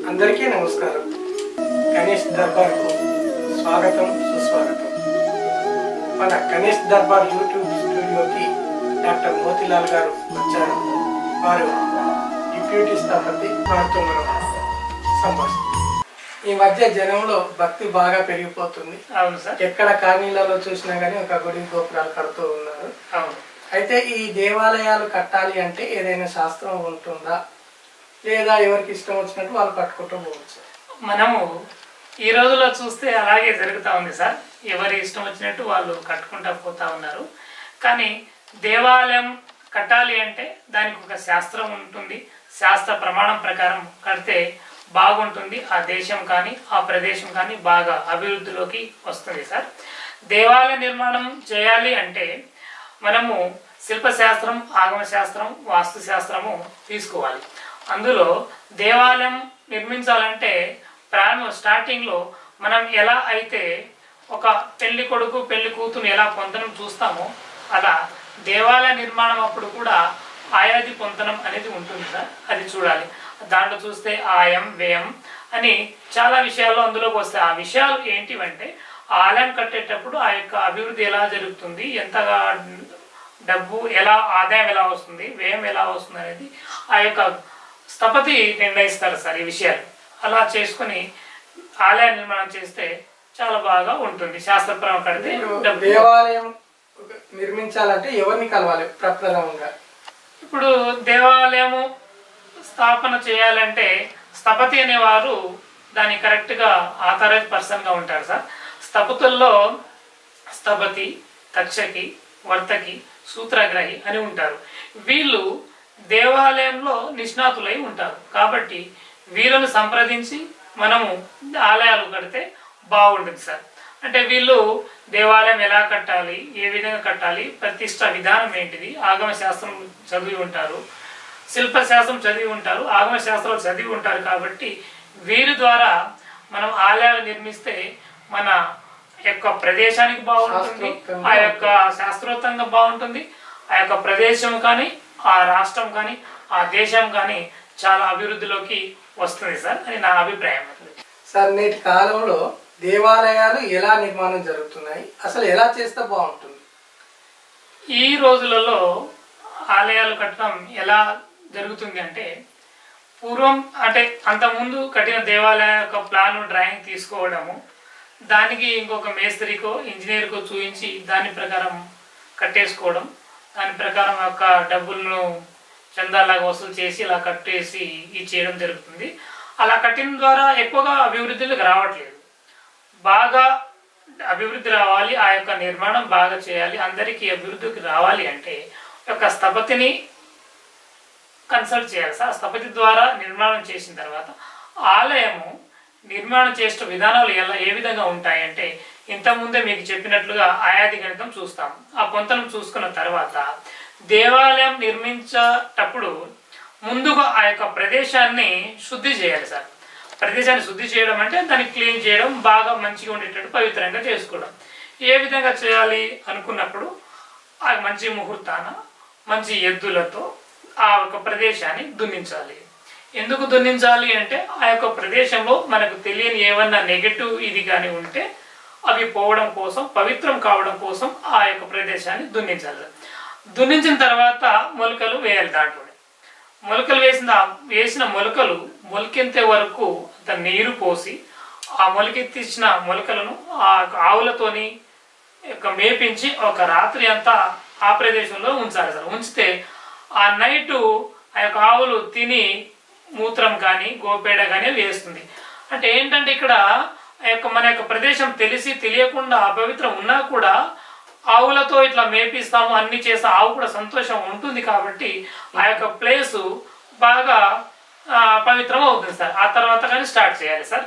అందరికీ నమస్కారం గణేష్ దర్బార్కు స్వాగతం సుస్వాగతం మన గణేష్ దర్బార్ యూట్యూబ్ స్టూడియోకి డాక్టర్ మోతిలాల్ గారు వచ్చారు వారు డిప్యూటీ స్థాపతి వారితో మనం సంభాషణ ఈ మధ్య జనంలో భక్తి బాగా పెరిగిపోతుంది అవును సార్ ఎక్కడ కాలనీలలో చూసినా కానీ ఒక గుడి గోపురాలు కడుతూ ఉన్నారు అవును అయితే ఈ దేవాలయాలు కట్టాలి అంటే ఏదైనా శాస్త్రం ఉంటుందా లేదా ఎవరికి ఇష్టం వచ్చినట్టు వాళ్ళు కట్టుకుంటూ పోవచ్చు మనము ఈ రోజుల్లో చూస్తే అలాగే జరుగుతూ ఉంది సార్ ఎవరి ఇష్టం వచ్చినట్టు వాళ్ళు కట్టుకుంటా పోతా ఉన్నారు కానీ దేవాలయం కట్టాలి అంటే దానికి ఒక శాస్త్రం ఉంటుంది శాస్త్ర ప్రమాణం ప్రకారం కడితే బాగుంటుంది ఆ దేశం కానీ ఆ ప్రదేశం కానీ బాగా అభివృద్ధిలోకి వస్తుంది సార్ దేవాలయ నిర్మాణం చేయాలి అంటే మనము శిల్పశాస్త్రం ఆగమ శాస్త్రం వాస్తు శాస్త్రము తీసుకోవాలి అందులో దేవాలయం నిర్మించాలంటే ప్రారంభం స్టార్టింగ్లో మనం ఎలా అయితే ఒక పెళ్లి కొడుకు పెళ్లి కూతురు ఎలా పొందడం చూస్తామో అలా దేవాలయ నిర్మాణం అప్పుడు కూడా ఆయాది పొందనం అనేది ఉంటుంది సార్ అది చూడాలి దాంట్లో చూస్తే ఆయం వ్యయం అని చాలా విషయాలు అందులోకి వస్తాయి ఆ విషయాలు ఏంటివంటే ఆ ఆలయం కట్టేటప్పుడు ఆ యొక్క అభివృద్ధి ఎలా జరుగుతుంది ఎంతగా డబ్బు ఎలా ఆదాయం ఎలా వస్తుంది వ్యయం ఎలా వస్తుంది అనేది ఆ యొక్క స్థపతి నిర్ణయిస్తారు సార్ ఈ విషయాలు అలా చేసుకొని ఆలయ నిర్మాణం చేస్తే చాలా బాగా ఉంటుంది శాస్త్రపరం కడితే ఇప్పుడు డబ్బు దేవాలయం నిర్మించాలంటే ఎవరిని కలవాలి ప్రప్రథమంగా ఇప్పుడు దేవాలయము స్థాపన చేయాలంటే స్థపతి అనేవారు దాని కరెక్ట్గా ఆథరైజ్ పర్సన్గా ఉంటారు సార్ స్థపతుల్లో స్థపతి తక్షకి వర్తకి సూత్రగ్రహి అని ఉంటారు వీళ్ళు దేవాలయంలో నిష్ణాతులై ఉంటారు కాబట్టి వీళ్ళను సంప్రదించి మనము ఆలయాలు కడితే బాగుంటుంది సార్ అంటే వీళ్ళు దేవాలయం ఎలా కట్టాలి ఏ విధంగా కట్టాలి ప్రతిష్ట విధానం ఏంటిది ఆగమ శాస్త్రం చదివి ఉంటారు శిల్పశాస్త్రం చదివి ఉంటారు ఆగమ శాస్త్రం చదివి ఉంటారు కాబట్టి వీరి ద్వారా మనం ఆలయాలు నిర్మిస్తే మన యొక్క ప్రదేశానికి బాగుంటుంది ఆ యొక్క శాస్త్రోత్తంగా బాగుంటుంది ఆ యొక్క ప్రదేశం కానీ ఆ రాష్ట్రం కానీ ఆ దేశం కానీ చాలా అభివృద్ధిలోకి వస్తుంది సార్ అని నా అభిప్రాయం సార్ నేటి కాలంలో దేవాలయాలు ఎలా నిర్మాణం జరుగుతున్నాయి అసలు ఎలా చేస్తే బాగుంటుంది ఈ రోజులలో ఆలయాలు కట్టడం ఎలా జరుగుతుంది అంటే పూర్వం అంటే అంతకుముందు కట్టిన దేవాలయ యొక్క ప్లాన్ డ్రాయింగ్ తీసుకోవడము దానికి ఇంకొక మేస్త్రికో ఇంజనీర్కో చూపించి దాని ప్రకారం కట్టేసుకోవడం దాని ప్రకారం యొక్క డబ్బులను చందాలాగా వసూలు చేసి ఇలా కట్టేసి ఇది చేయడం జరుగుతుంది అలా కట్టిన ద్వారా ఎక్కువగా అభివృద్ధిలోకి రావట్లేదు బాగా అభివృద్ధి రావాలి ఆ యొక్క నిర్మాణం బాగా చేయాలి అందరికీ అభివృద్ధికి రావాలి అంటే ఒక స్థపతిని కన్సల్ట్ చేయాలి సార్ ఆ స్థపతి ద్వారా నిర్మాణం చేసిన తర్వాత ఆలయము నిర్మాణం చేసిన విధానాలు ఎలా ఏ విధంగా ఉంటాయంటే ఇంతకుముందే మీకు చెప్పినట్లుగా ఆయాది గణితం చూస్తాం ఆ పొంతనం చూసుకున్న తర్వాత దేవాలయం నిర్మించేటప్పుడు ముందుగా ఆ యొక్క ప్రదేశాన్ని శుద్ధి చేయాలి సార్ ప్రదేశాన్ని శుద్ధి చేయడం అంటే దాన్ని క్లీన్ చేయడం బాగా మంచిగా ఉండేటట్టు పవిత్రంగా చేసుకోవడం ఏ విధంగా చేయాలి అనుకున్నప్పుడు ఆ మంచి ముహూర్తాన మంచి ఎద్దులతో ఆ యొక్క ప్రదేశాన్ని దున్నించాలి ఎందుకు దున్నించాలి అంటే ఆ యొక్క ప్రదేశంలో మనకు తెలియని ఏమన్నా నెగటివ్ ఇది కానీ ఉంటే అవి పోవడం కోసం పవిత్రం కావడం కోసం ఆ యొక్క ప్రదేశాన్ని దున్నించాలి దున్నించిన తర్వాత మొలకలు వేయాలి దాంట్లో మొలకలు వేసిన వేసిన మొలకలు మొలకెంతే వరకు అంత నీరు పోసి ఆ మొలకెత్తించిన మొలకలను ఆ ఆవులతోని యొక్క మేపించి ఒక రాత్రి అంతా ఆ ప్రదేశంలో ఉంచాలి సార్ ఉంచితే ఆ నైటు ఆ యొక్క ఆవులు తిని మూత్రం కానీ గోపేడ కానీ వేస్తుంది అంటే ఏంటంటే ఇక్కడ ఆ యొక్క మన యొక్క ప్రదేశం తెలిసి తెలియకుండా అపవిత్రం ఉన్నా కూడా ఆవులతో ఇట్లా మేపిస్తాము అన్ని చేస్తే ఆవు కూడా సంతోషం ఉంటుంది కాబట్టి ఆ యొక్క ప్లేస్ బాగా ఆ, పవిత్రం అవుతుంది సార్ ఆ తర్వాత కానీ స్టార్ట్ చేయాలి సార్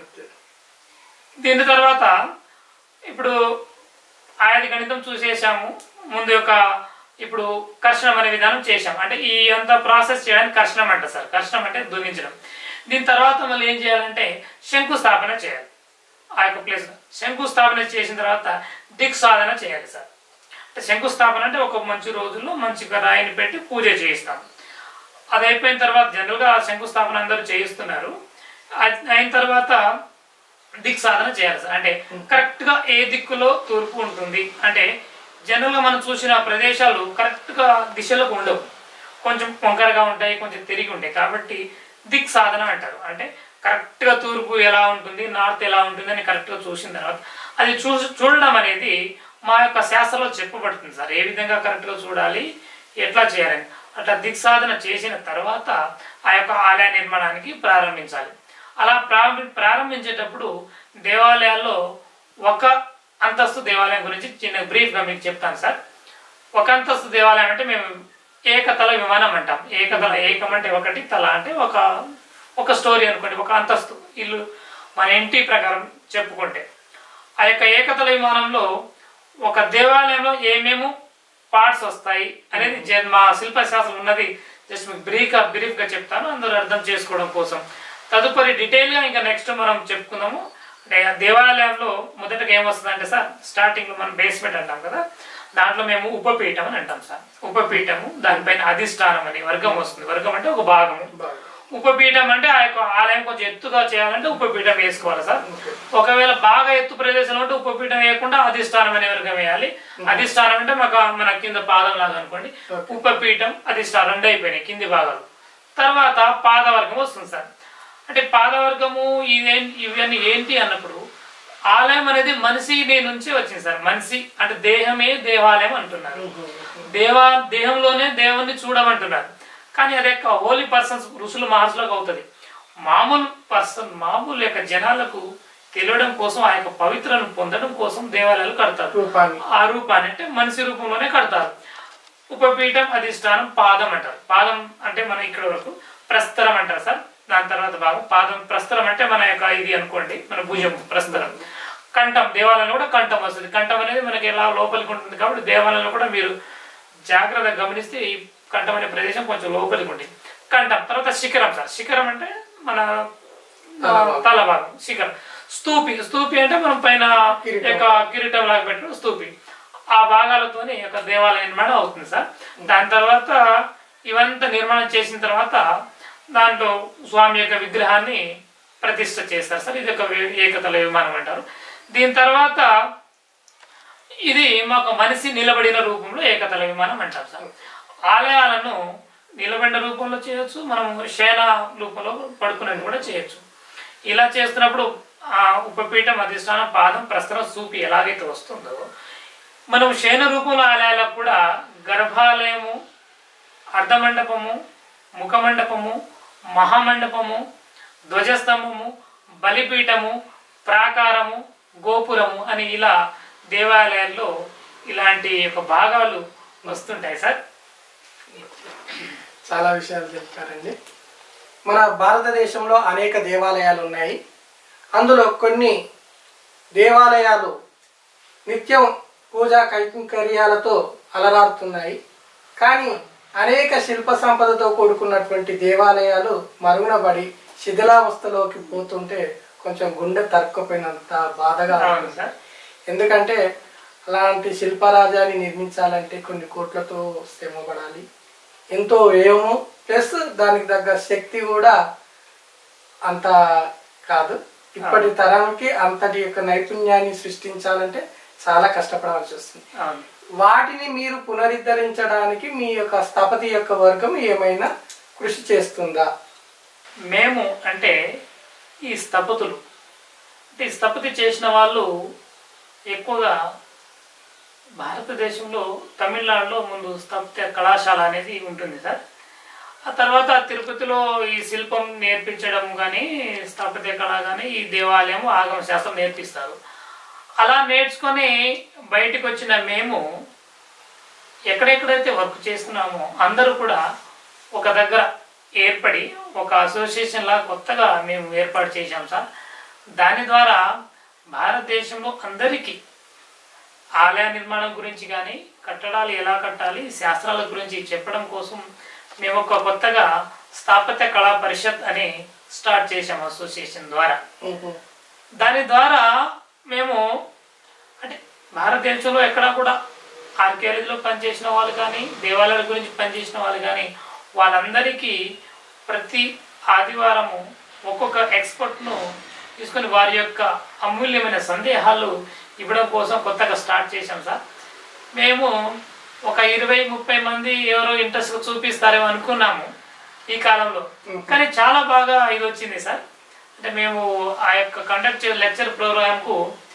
దీని తర్వాత ఇప్పుడు ఆయాది గణితం చూసేసాము ముందు యొక్క ఇప్పుడు కర్షణం అనే విధానం చేశాం అంటే ఈ అంత ప్రాసెస్ చేయడానికి కర్షణం అంట సార్ కర్షణం అంటే దున్నించడం దీని తర్వాత మళ్ళీ ఏం చేయాలంటే శంకుస్థాపన చేయాలి ఆ యొక్క ప్లేస్ శంకుస్థాపన చేసిన తర్వాత దిక్ సాధన చేయాలి సార్ అంటే శంకుస్థాపన అంటే ఒక మంచి రోజుల్లో మంచి రాయిని పెట్టి పూజ చేయిస్తాం అది అయిపోయిన తర్వాత జనరల్గా శంకుస్థాపన అందరూ చేయిస్తున్నారు అది అయిన తర్వాత దిక్ సాధన చేయాలి సార్ అంటే కరెక్ట్ గా ఏ దిక్కులో తూర్పు ఉంటుంది అంటే జనరల్ గా మనం చూసిన ప్రదేశాలు కరెక్ట్ గా దిశలకు ఉండవు కొంచెం వంకరగా ఉంటాయి కొంచెం తిరిగి ఉంటాయి కాబట్టి దిక్ సాధన అంటారు అంటే కరెక్ట్ గా తూర్పు ఎలా ఉంటుంది నార్త్ ఎలా ఉంటుంది అని కరెక్ట్ గా చూసిన తర్వాత అది చూ చూడడం అనేది మా యొక్క శాస్త్రంలో చెప్పబడుతుంది సార్ ఏ విధంగా కరెక్ట్ గా చూడాలి ఎట్లా చేయాలని అట్లా దిక్ సాధన చేసిన తర్వాత ఆ యొక్క ఆలయ నిర్మాణానికి ప్రారంభించాలి అలా ప్రారంభి ప్రారంభించేటప్పుడు దేవాలయాల్లో ఒక అంతస్తు దేవాలయం గురించి చిన్న బ్రీఫ్గా మీకు చెప్తాను సార్ ఒక అంతస్తు దేవాలయం అంటే మేము ఏకతల విమానం అంటాం ఏకతల ఏకం అంటే ఒకటి తల అంటే ఒక ఒక స్టోరీ అనుకోండి ఒక అంతస్తు ఇల్లు మన ఇంటి ప్రకారం చెప్పుకుంటే ఆ యొక్క ఏకతల విమానంలో ఒక దేవాలయంలో ఏమేమో పార్ట్స్ వస్తాయి అనేది జన్ మా శిల్పశాస్త్రం ఉన్నది జస్ట్ మీకు బ్రీఫ్ బ్రీఫ్ గా చెప్తాను అందరూ అర్థం చేసుకోవడం కోసం తదుపరి డీటెయిల్ గా ఇంకా నెక్స్ట్ మనం చెప్పుకుందాము అంటే ఆ దేవాలయంలో మొదటగా ఏమొస్తుంది అంటే సార్ స్టార్టింగ్ లో మనం బేస్మెంట్ అంటాం కదా దాంట్లో మేము ఉపపీఠం అని అంటాం సార్ ఉపపీఠము దానిపైన అధిష్టానం అని వర్గం వస్తుంది వర్గం అంటే ఒక భాగము బాగా ఉపపీఠం అంటే ఆ యొక్క ఆలయం కొంచెం ఎత్తుగా చేయాలంటే ఉపపీఠం వేసుకోవాలి సార్ ఒకవేళ బాగా ఎత్తు ప్రదేశంలో ఉంటే ఉపపీఠం వేయకుండా అధిష్టానం అనే వర్గం వేయాలి అధిష్టానం అంటే మాకు మన కింద పాదం లాగా అనుకోండి Okay. ఉపపీఠం అధిష్టానం రెండు అయిపోయినాయి కింది భాగాలు తర్వాత పాదవర్గం వస్తుంది సార్ అంటే పాదవర్గము ఇదే ఇవన్నీ ఏంటి అన్నప్పుడు ఆలయం అనేది మనిషి నుంచి వచ్చింది సార్ మనిషి అంటే దేహమే దేవాలయం అంటున్నారు దేవా దేహంలోనే దేవుణ్ణి చూడమంటున్నారు కానీ అది యొక్క హోలీ పర్సన్స్ ఋషులు మహర్షులకు అవుతుంది మామూలు పర్సన్ మామూలు యొక్క జనాలకు తెలియడం కోసం ఆ యొక్క పవిత్రను పొందడం కోసం దేవాలయాలు కడతారు రూపాన్ని ఆ రూపాన్ని అంటే మనిషి రూపంలోనే కడతారు ఉపపీఠం అధిష్టానం పాదం అంటారు పాదం అంటే మన ఇక్కడ వరకు ప్రస్తరం అంటారు సార్ దాని తర్వాత భాగం పాదం ప్రస్తరం అంటే మన యొక్క ఇది అనుకోండి మన భుజం ప్రస్తరం కంఠం దేవాలయంలో కూడా కంఠం వస్తుంది కంఠం అనేది మనకి ఎలా లోపలికి ఉంటుంది కాబట్టి దేవాలయంలో కూడా మీరు జాగ్రత్తగా గమనిస్తే ఈ కంఠం అనే ప్రదేశం కొంచెం లోపలికి ఉంటుంది కంఠం తర్వాత శిఖరం సార్ శిఖరం అంటే మన ఆ, తల భాగం శిఖరం స్తూపి స్తూపి అంటే మనం పైన కిరీటం. యొక్క కిరీటం లాగా పెట్టిన స్తూపి ఆ భాగాలతోనే ఒక దేవాలయ నిర్మాణం అవుతుంది సార్ దాని తర్వాత ఇవంతా నిర్మాణం చేసిన తర్వాత దాంట్లో స్వామి యొక్క విగ్రహాన్ని ప్రతిష్ట చేస్తారు సార్ ఇది ఒక వే- ఏకతల విమానం అంటారు దీని తర్వాత ఇది మాకు మనిషి నిలబడిన రూపంలో ఏకతల విమానం అంటారు సార్ ఆలయాలను నిలబడిన రూపంలో చేయొచ్చు మనం శయన రూపంలో పడుకున్నట్టు కూడా చేయొచ్చు ఇలా చేస్తున్నప్పుడు ఆ ఉపపీఠం అధిష్టానం పాదం ప్రస్తరం సూపి ఎలాగైతే వస్తుందో మనం శయన రూపంలో ఆలయాలకు కూడా గర్భాలయము అర్ధమండపము ముఖమండపము మహామండపము ధ్వజస్తంభము బలిపీఠము ప్రాకారము గోపురము అని ఇలా దేవాలయాల్లో ఇలాంటి యొక్క భాగాలు వస్తుంటాయి సార్ చాలా విషయాలు చెప్తారండి మన భారతదేశంలో అనేక దేవాలయాలు ఉన్నాయి అందులో కొన్ని దేవాలయాలు నిత్యం పూజా కైంకర్యాలతో అలరారుతున్నాయి కానీ అనేక శిల్ప సంపదతో కూడుకున్నటువంటి దేవాలయాలు మరుగునబడి శిథిలావస్థలోకి పోతుంటే కొంచెం గుండె తరుక్కుపోయినంత బాధగా అవును ఉంది సార్ ఎందుకంటే అలాంటి శిల్పరాజాన్ని నిర్మించాలంటే కొన్ని కోట్లతో శ్రమపడాలి ఎంతో వ్యయము ప్లస్ దానికి తగ్గ శక్తి కూడా అంత కాదు ఇప్పటి తరానికి అంతటి యొక్క నైపుణ్యాన్ని సృష్టించాలంటే చాలా కష్టపడాల్సి వస్తుంది అవును వాటిని మీరు పునరుద్ధరించడానికి మీ యొక్క స్థపతి యొక్క వర్గం ఏమైనా కృషి చేస్తుందా మేము అంటే ఈ స్థపతులు అంటే ఈ స్థపతి చేసిన వాళ్ళు ఎక్కువగా భారతదేశంలో తమిళనాడులో ముందు స్థపత్య కళాశాల అనేది ఉంటుంది సార్ ఆ తర్వాత తిరుపతిలో ఈ శిల్పం నేర్పించడం కానీ స్థాపత్య కళ కానీ ఈ దేవాలయం ఆగమ శాస్త్రం నేర్పిస్తారు అలా నేర్చుకొని బయటకు వచ్చిన మేము ఎక్కడెక్కడైతే వర్క్ చేస్తున్నామో అందరూ కూడా ఒక దగ్గర ఏర్పడి ఒక అసోసియేషన్ లా కొత్తగా మేము ఏర్పాటు చేశాం సార్ దాని ద్వారా భారతదేశంలో అందరికీ ఆలయ నిర్మాణం గురించి కానీ కట్టడాలు ఎలా కట్టాలి శాస్త్రాల గురించి చెప్పడం కోసం మేము ఒక కొత్తగా స్థాపత్య కళా పరిషత్ అని స్టార్ట్ చేశాం అసోసియేషన్ ద్వారా దాని ద్వారా మేము అంటే భారతదేశంలో ఎక్కడా కూడా ఆర్కియాలజీలో పనిచేసిన వాళ్ళు కానీ దేవాలయాల గురించి పనిచేసిన వాళ్ళు కానీ వాళ్ళందరికీ ప్రతి ఆదివారము ఒక్కొక్క ఎక్స్పర్ట్ను తీసుకొని వారి యొక్క అమూల్యమైన సందేహాలు ఇవ్వడం కోసం కొత్తగా స్టార్ట్ చేశాం సార్ మేము ఒక ఇరవై ముప్పై మంది ఎవరో ఇంట్రెస్ట్ చూపిస్తారేమో అనుకున్నాము ఈ కాలంలో కానీ చాలా బాగా ఇది వచ్చింది సార్ అంటే మేము ఆ యొక్క కండక్ట్ చేసే లెక్చర్ ప్రోగ్రామ్కు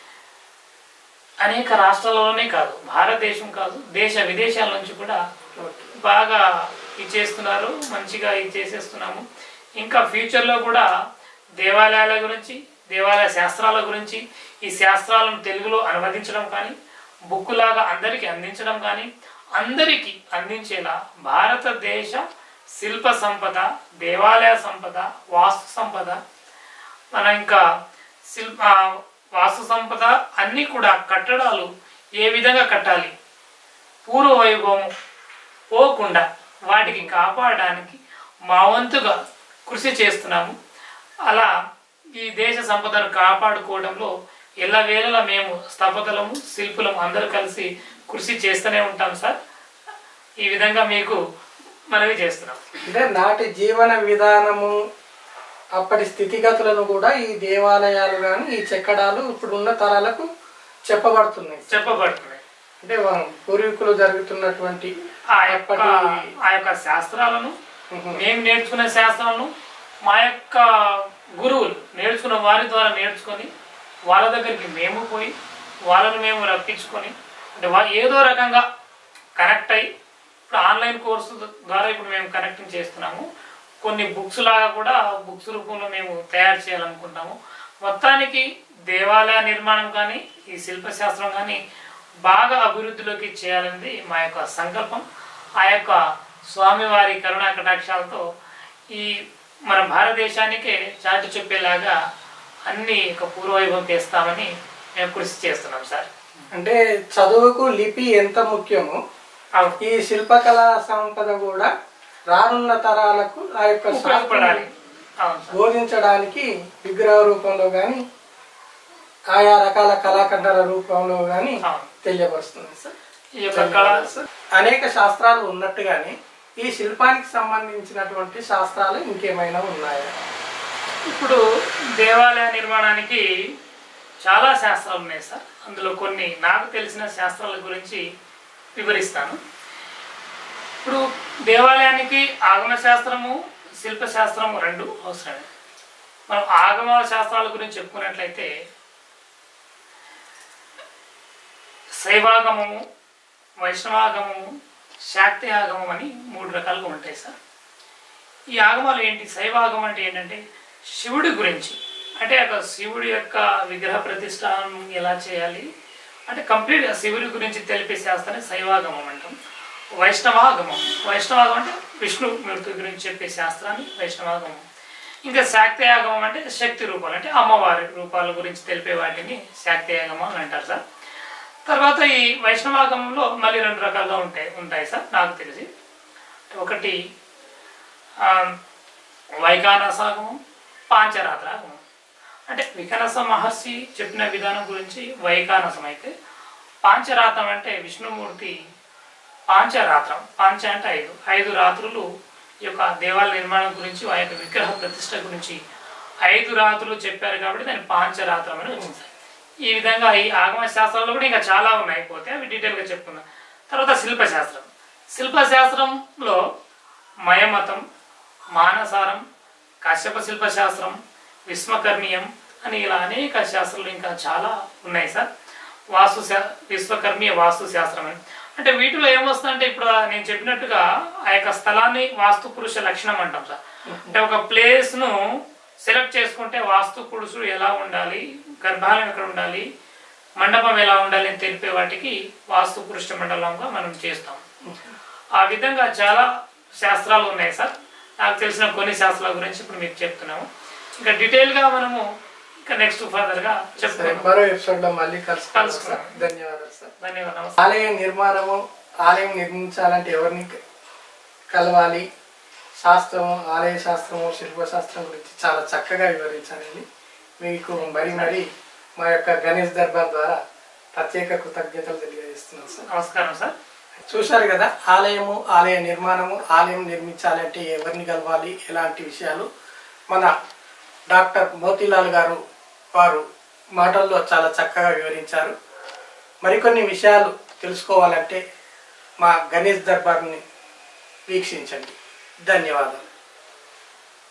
అనేక రాష్ట్రాలలోనే కాదు భారతదేశం కాదు దేశ విదేశాల నుంచి కూడా ఓకే బాగా ఇది చేస్తున్నారు మంచిగా ఇది చేసేస్తున్నాము ఇంకా ఫ్యూచర్లో కూడా దేవాలయాల గురించి దేవాలయ శాస్త్రాల గురించి ఈ శాస్త్రాలను తెలుగులో అనువదించడం కానీ బుక్ లాగా అందరికీ అందించడం కానీ అందరికీ అందించేలా భారతదేశ శిల్ప సంపద దేవాలయ సంపద వాస్తు సంపద మన ఇంకా శిల్ప ఆ, వాస్తు సంపద అన్నీ కూడా కట్టడాలు ఏ విధంగా కట్టాలి పూర్వ వైభవము పోకుండా వాటికి కాపాడడానికి మా వంతుగా కృషి చేస్తున్నాము అలా ఈ దేశ సంపదను కాపాడుకోవడంలో ఎల్లవేళలా మేము స్థపతులము శిల్పులము అందరూ కలిసి కృషి చేస్తూనే ఉంటాం సార్ ఈ విధంగా మీకు మనవి చేస్తున్నాం అంటే నాటి జీవన విధానము అప్పటి స్థితిగతులను కూడా ఈ దేవాలయాలు కానీ ఈ చెక్కడాలు ఇప్పుడున్న తరాలకు చెప్పబడుతున్నాయి చెప్పబడుతున్నాయి అంటే వా- పూర్వీకులు జరుగుతున్నటువంటి ఆ యొక్క ఆ యొక్క శాస్త్రాలను మ్మ్. మేము నేర్చుకునే శాస్త్రాలను మా యొక్క గురువులు నేర్చుకున్న వారి ద్వారా నేర్చుకొని వాళ్ళ దగ్గరికి మేము పోయి వాళ్ళని మేము రప్పించుకొని అంటే వా ఏదో రకంగా కనెక్ట్ అయ్యి ఇప్పుడు ఆన్లైన్ కోర్సు ద్వారా ఇప్పుడు మేము కనెక్టింగ్ చేస్తున్నాము కొన్ని బుక్స్ లాగా కూడా బుక్స్ రూపంలో మేము తయారు చేయాలనుకుంటాము మొత్తానికి దేవాలయ నిర్మాణం కానీ ఈ శిల్పశాస్త్రం కానీ బాగా అభివృద్ధిలోకి చేయాలనేది మా యొక్క సంకల్పం ఆ యొక్క స్వామివారి కరుణా కటాక్షాలతో ఈ మన భారతదేశానికే చాటి చెప్పేలాగా అన్ని ఒక పూర్వవైభవం తెస్తామని మేము కృషి చేస్తున్నాం సార్ అంటే చదువుకు లిపి ఎంత ముఖ్యమో అవును ఈ శిల్పకళా సంపద కూడా రానున్న తరాలకు ఆ యొక్క ఉపయోగపడాలి శాస్త్రాన్ని అవును సార్ బోధించడానికి విగ్రహ రూపంలో కానీ ఆయా రకాల కళాఖండాల రూపంలో కానీ అవును తెలియపరుస్తుంది సార్ ఈ యొక్క కళ అనేక శాస్త్రాలు ఉన్నట్టుగానే ఈ శిల్పానికి సంబంధించినటువంటి శాస్త్రాలు ఇంకేమైనా ఉన్నాయా ఇప్పుడు దేవాలయ నిర్మాణానికి చాలా శాస్త్రాలు ఉన్నాయి సార్ అందులో కొన్ని నాకు తెలిసిన శాస్త్రాల గురించి వివరిస్తాను ఇప్పుడు దేవాలయానికి ఆగమ శాస్త్రము శిల్పశాస్త్రము రెండు అవసరమే మనం ఆగమ శాస్త్రాల గురించి చెప్పుకున్నట్లయితే శైవాగమము వైష్ణవాగమము శాక్తి ఆగమం అని మూడు రకాలుగా ఉంటాయి సార్ ఈ ఆగమాలు ఏంటి శైవాగమం అంటే ఏంటంటే శివుడి గురించి అంటే ఒక శివుడి యొక్క విగ్రహ ప్రతిష్టానం ఎలా చేయాలి అంటే కంప్లీట్గా శివుడి గురించి తెలిపే శాస్త్రాన్ని శైవాగమం అంటాం వైష్ణవాగమం వైష్ణవాగమం అంటే విష్ణుమూర్తి గురించి చెప్పే శాస్త్రాన్ని వైష్ణవాగమం ఇంకా శాక్తయాగమం అంటే శక్తి రూపాలు అంటే అమ్మవారి రూపాల గురించి తెలిపే వాటిని శాక్తయాగమం అని అంటారు సార్ తర్వాత ఈ వైష్ణవాగమంలో మళ్ళీ రెండు రకాలుగా ఉంటాయి ఉంటాయి సార్ నాకు తెలిసి ఒకటి ఆ, వైఖానసాగమం పాంచరాత్రాగమం అంటే వికనస మహర్షి చెప్పిన విధానం గురించి వైఖానసం అయితే పాంచరాత్రం అంటే విష్ణుమూర్తి పాంచరాత్రం పాంచ అంటే ఐదు ఐదు రాత్రులు ఈ యొక్క దేవాలయ నిర్మాణం గురించి ఆ యొక్క విగ్రహ ప్రతిష్ట గురించి ఐదు రాత్రులు చెప్పారు కాబట్టి దాన్ని పాంచరాత్రం అని వచ్చింది సార్. ఈ విధంగా ఈ ఆగమ శాస్త్రాల్లో కూడా ఇంకా చాలా ఉన్నాయి పోతే అవి డీటెయిల్గా చెప్పుకుందాం తర్వాత శిల్పశాస్త్రం శిల్పశాస్త్రంలో మయమతం మానసారం కశ్యప శిల్పశాస్త్రం విశ్వకర్మీయం అని ఇలా అనేక శాస్త్రాలు ఇంకా చాలా ఉన్నాయి సార్ వాస్తు శా- విశ్వకర్మీయ వాస్తు శాస్త్రం అని అంటే వీటిలో ఏమొస్తుందంటే ఇప్పుడు ఆ నేను చెప్పినట్టుగా ఆ యొక్క స్థలాన్ని వాస్తు పురుష లక్షణం అంటాం సార్ అంటే ఒక ప్లేస్ ను సెలెక్ట్ చేసుకుంటే వాస్తు పురుషుడు ఎలా ఉండాలి గర్భాలయం ఎక్కడ ఉండాలి మండపం ఎలా ఉండాలి అని తెలిపే వాటికి వాస్తు పురుష మండలంగా మనం చేస్తాం ఆ విధంగా చాలా శాస్త్రాలు ఉన్నాయి సార్ నాకు తెలిసిన కొన్ని శాస్త్రాల గురించి ఇప్పుడు మీకు చెప్తున్నాము ఇంకా డీటెయిల్ గా మనము ఇంకా నెక్స్ట్ ఫర్దర్ గా సరే చెప్పుకుందాం మరో ఎపిసోడ్ లో మళ్ళీ కలుసుకుందాం కలుసుకుందాం. సార్ ధన్యవాదాలు సార్ ధన్యవాదాలు నమస్తే ఆలయ నిర్మాణము ఆలయం నిర్మించాలంటే ఎవరిని క- కలవాలి శాస్త్రము ఆలయ శాస్త్రము శిల్పశాస్త్రం గురించి చాలా చక్కగా వివరించారండి మీకు మరి మరి మా యొక్క గణేష్ దర్బార్ ద్వారా ప్రత్యేక కృతజ్ఞతలు తెలియజేస్తున్నాం సార్ నమస్కారం సార్ చూశారు కదా ఆలయము ఆలయ నిర్మాణము ఆలయం నిర్మించాలంటే ఎవరిని కలవాలి ఎలాంటి విషయాలు మన డాక్టర్ మోతీలాల్ గారు వారు మాటల్లో చాలా చక్కగా వివరించారు మరికొన్ని విషయాలు తెలుసుకోవాలంటే మా గణేష్ దర్బార్ని వీక్షించండి ధన్యవాదాలు